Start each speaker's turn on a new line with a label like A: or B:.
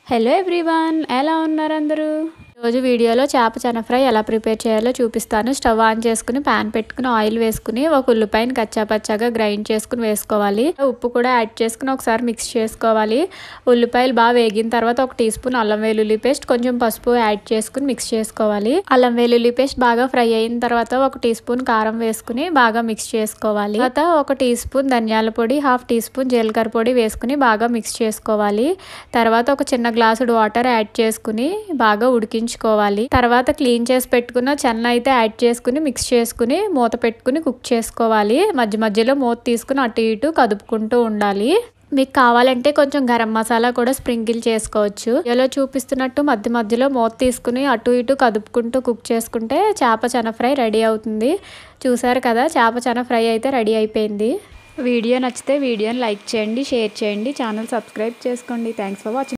A: hello everyone ఎలా ఉన్నారు అందరూ రోజు వీడియోలో చేప చెన ఫ్రై ఎలా ప్రిపేర్ చేయాలో చూపిస్తాను స్టవ్ ఆన్ చేసుకుని పాన్ పెట్టుకుని ఆయిల్ వేసుకుని ఒక ఉల్లిపాయని కచ్చా పచ్చాగా గ్రైండ్ చేసుకుని వేసుకోవాలి ఉప్పు కూడా యాడ్ చేసుకుని ఒకసారి మిక్స్ చేసుకోవాలి ఉల్లిపాయలు బాగా వేగిన తర్వాత ఒక టీ స్పూన్ అల్లం వెల్లుల్లి పేస్ట్ కొంచెం పసుపు యాడ్ చేసుకుని మిక్స్ చేసుకోవాలి అల్లం వెల్లుల్లి పేస్ట్ బాగా ఫ్రై అయిన తర్వాత ఒక టీ స్పూన్ కారం వేసుకుని బాగా మిక్స్ చేసుకోవాలి తర్వాత ఒక టీ స్పూన్ ధనియాల పొడి హాఫ్ టీ స్పూన్ జీలకర్ర పొడి వేసుకుని బాగా మిక్స్ చేసుకోవాలి తర్వాత ఒక చిన్న గ్లాసుడు వాటర్ యాడ్ చేసుకుని బాగా ఉడికించుకోవాలి తర్వాత క్లీన్ చేసి పెట్టుకున్న చెన్న అయితే యాడ్ చేసుకుని మిక్స్ చేసుకుని మూత పెట్టుకుని కుక్ చేసుకోవాలి మధ్య మధ్యలో మూత తీసుకుని అటు ఇటు కదుపుకుంటూ ఉండాలి మీకు కావాలంటే కొంచెం గరం మసాలా కూడా స్ప్రింకిల్ చేసుకోవచ్చు ఇలా చూపిస్తున్నట్టు మధ్య మధ్యలో మూత తీసుకుని అటు ఇటు కదుపుకుంటూ కుక్ చేసుకుంటే చేప చెన ఫ్రై రెడీ అవుతుంది చూసారు కదా చేప చెన ఫ్రై అయితే రెడీ అయిపోయింది వీడియో నచ్చితే వీడియోని లైక్ చేయండి షేర్ చేయండి ఛానల్ సబ్స్క్రైబ్ చేసుకోండి థ్యాంక్స్ ఫర్ వాచింగ్